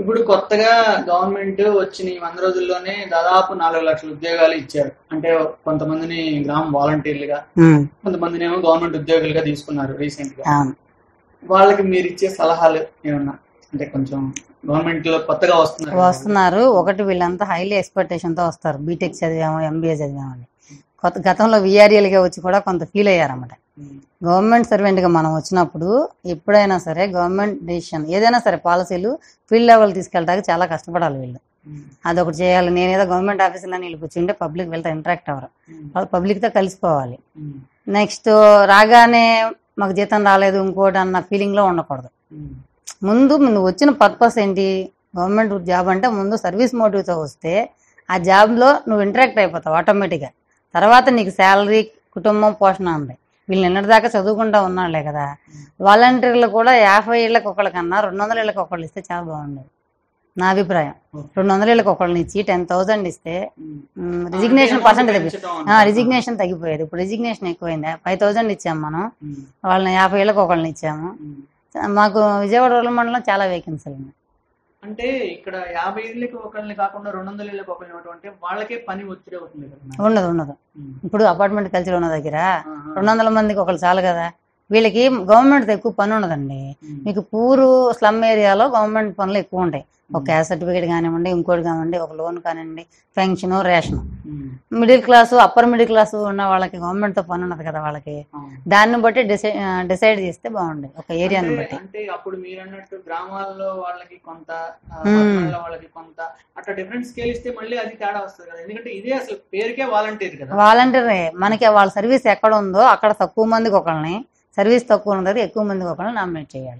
ఇప్పుడు కొత్తగా గవర్నమెంట్ వచ్చిన ఈ వంద రోజుల్లోనే దాదాపు నాలుగు లక్షల ఉద్యోగాలు ఇచ్చారు అంటే కొంతమందిని గ్రామ వాలంటీర్లుగా ఉమ్, కొంతమందిని ఏమో గవర్నమెంట్ ఉద్యోగులుగా తీసుకున్నారు రీసెంట్ గా అవును వాళ్ళకి మీరు ఇచ్చే సలహాలు ఏమన్నా అంటే కొంచెం గవర్నమెంట్ లో కొత్తగా వస్తున్నారు వస్తున్నారు ఒకటి వీళ్ళంతా హైలీ ఎక్స్పెక్టేషన్ తో వస్తారు బీటెక్ చదివాము ఎంబీఏ చదివామని కొత్త గతంలో VRL గా వచ్చి కూడా కొంత ఫీల్ అయ్యారన్నమాట ఉమ్, గవర్నమెంట్ సర్వెంట్ గా మనం వచ్చినప్పుడు ఎప్పుడైనా సరే గవర్నమెంట్ డెసిషన్ ఏదైనా సరే పాలసీలు ఫీల్డ్ లెవెల్ తీసుకెళ్ళడానికి చాలా కష్టపడాలి వీళ్ళు ఉమ్, అదొకటి చేయాలి నేను ఏదో గవర్నమెంట్ ఆఫీసులో వీళ్ళు కూర్చుంటే పబ్లిక్ వెళ్తే ఇంటరాక్ట్ అవ్వరు ఉమ్, వాళ్ళు పబ్లిక్ తో కలిసిపోవాలి ఉమ్, నెక్స్ట్ రాగానే మాకు జీతం రాలేదు ఇంకోటి అన్న ఫీలింగ్ లో ఉండకూడదు ఉమ్, ముందు నువ్వు వచ్చిన పర్పస్ ఏంటి గవర్నమెంట్ జాబ్ అంటే ముందు సర్వీస్ మోటివ్తో వస్తే ఆ జాబ్లో నువ్వు ఇంటరాక్ట్ అయిపోతావు ఆటోమేటిక్గా తర్వాత నీకు శాలరీ కుటుంబం పోషణ ఉంది వీళ్ళు నిన్నటి దాకా చదువుకుంటా ఉన్నాళ్లే కదా వాలంటీర్లు కూడా యాభై ఏళ్ళకి ఒకళ్ళకన్నా రెండు వందల ఏళ్ళకి ఒకళ్ళు ఇస్తే చాలా బాగుండేది నా అభిప్రాయం ఓకే. రెండు వందల ఏళ్ళకి ఒకళ్ళని ఇచ్చి టెన్ థౌసండ్ ఇస్తే ఉమ్. రిజిగ్నేషన్ పర్సెంట్ తగ్గి పెంచడం అంటారు. రిజిగ్నేషన్ తగ్గిపోయేది ఇప్పుడు రిజిగ్నేషన్ ఎక్కువైంది ఫైవ్ థౌసండ్ ఇచ్చాము మనం ఉమ్, వాళ్ళని యాభై ఏళ్ళకి ఒకళ్ళని ఇచ్చాము ఉమ్. మాకు విజయవాడ రూరల్ మండలం చాలా వేకెన్సీలు ఉన్నాయి అంటే ఇక్కడ యాభై ఏళ్ళకి ఒకళ్ళని కాకుండా రెండు వందల ఏళ్ళకి ఒకళ్ళని ఇవ్వటం అంటే వాళ్ళకే పని ఒత్తిడి అవుతుంది కదా ఉండదు ఉండదు ఉమ్. ఇప్పుడు అపార్ట్మెంట్ కల్చర్ ఉన్న దగ్గర ఆహా. రెండు వందల మందికి ఒకళ్ళు చాలు కదా వీళ్ళకి గవర్నమెంట్ ఎక్కువ పని ఉండదండి ఉమ్. మీకు పూరు స్లమ్ ఏరియాలో గవర్నమెంట్ పనులు ఎక్కువ ఉంటాయి ఒక క్యాస్ట్ సర్టిఫికేట్ కానివ్వండి ఇంకోటి కానివ్వండి ఒక లోన్ కానివ్వండి pension ration um. Middle class upper middle class ఉన్న వాళ్ళకి గవర్నమెంట్ తో పని ఉండదు కదా వాళ్ళకి అవును. దాన్ని బట్టి డిసైడ్ డిసైడ్ చేస్తే బాగుండేది ఒక ఏరియాని అంటే- బట్టి అంటే అప్పుడు మీరు అన్నట్టు గ్రామాల్లో వాళ్ళకి కొంత ఆ, మ్మ్. పట్టణాల్లో వాళ్ళకి కొంత అట్లా డిఫరెంట్ స్కేల్ ఇస్తే మళ్ళీ అది తేడా వస్తుంది కదా ఎందుకంటే ఇదే అసలు పేరుకే వాలంటీర్ కదా వాలంటీరే మనకి వాళ్ళ సర్వీస్ ఎక్కడ ఉందో అక్కడ తక్కువ మందికి ఒకళ్ళని సర్వీస్ తక్కువ ఉన్న దగ్గర ఎక్కువ మందికి ఒకళ్ళని నామినేట్ చేయాలి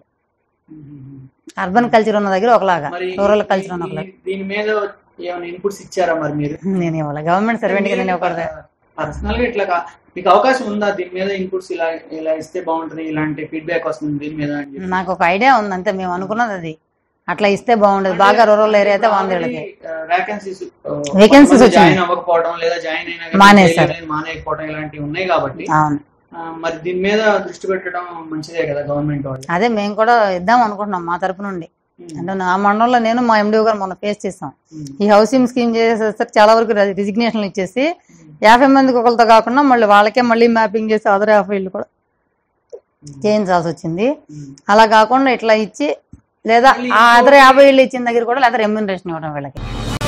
ఉమ్. అర్బన్ కల్చర్ ఉన్న దగ్గర ఒకలాగా మరి రూరల్ ఈ- కల్చర్ ఉన్న ఒకలాగా ఈ- దీని మీద ఏమైనా ఇన్పుట్స్ ఇచ్చారా మరి మీరు నేను ఇవ్వాలి గవర్నమెంట్ సర్వెంట్ గా నేను ఇవ్వకూడదు పర్సనల్ గా ఇట్లా కా- మీకు అవకాశం ఉందా దీని మీద ఇన్పుట్స్ ఇలా ఇలా ఇస్తే బాగుంటుంది ఇలాంటి ఫీడ్బ్యాక్ వస్తుంది దీని మీద అని చెప్పి? నాకు ఒక ఐడియా ఉంది అంతే మేము అనుకున్నది అది అట్లా ఇస్తే బాగుండేది బాగా రూరల్ ఏరియా అయితే వందేళ్ళకి వేకెన్సీస్ Vacancies వచ్చినాయి. జాయిన్ అవ్వకపోవడం లేదా జాయిన్ అయినా కానీ మానేశారు. చేయలేదని మానేయకపోవడం ఇలాంటివి ఉన్నాయి కాబట్టి అవును ఆ, మరి దీని మీద దృష్టి పెట్టడం మంచిదే కదా గవర్నమెంట్ వాళ్ళు అదే మేము కూడా ఇద్దాం అనుకుంటున్నాం మా తరపు నుండి ఉమ్, అంటే నా మండలంలో నేను మా ఎండిఓ గారు మొన్న ఫేస్ చేసాం ఉమ్, ఈ హౌసింగ్ స్కీమ్ చేసేసరికి చాలా వరకు రిజిగ్నేషన్లు ఇచ్చేసి ఉమ్, యాభై మందికి ఒకరితో కాకుండా మళ్ళీ వాళ్ళకే మళ్ళీ మ్యాపింగ్ చేసి అదర్ యాభై ఇల్లు కూడా చేయించాల్సి వచ్చింది ఉమ్. అలా కాకుండా ఇట్లా ఇచ్చి లేదా ఆ అదర్ యాభై ఇల్లు ఇచ్చిన దగ్గర కూడా లేదా రెమ్యూనరేషన్ ఇవ్వడం వీళ్ళకి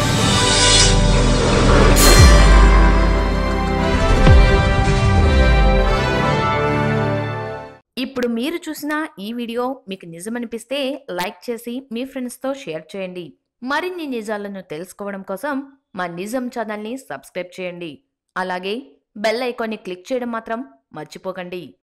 ఇప్పుడు మీరు చూసిన ఈ వీడియో మీకు నిజమనిపిస్తే లైక్ చేసి మీ ఫ్రెండ్స్తో షేర్ చేయండి మరిన్ని నిజాలను తెలుసుకోవడం కోసం మా నిజం ఛానల్ని సబ్స్క్రైబ్ చేయండి అలాగే బెల్ ఐకాన్ని క్లిక్ చేయడం మాత్రం మర్చిపోకండి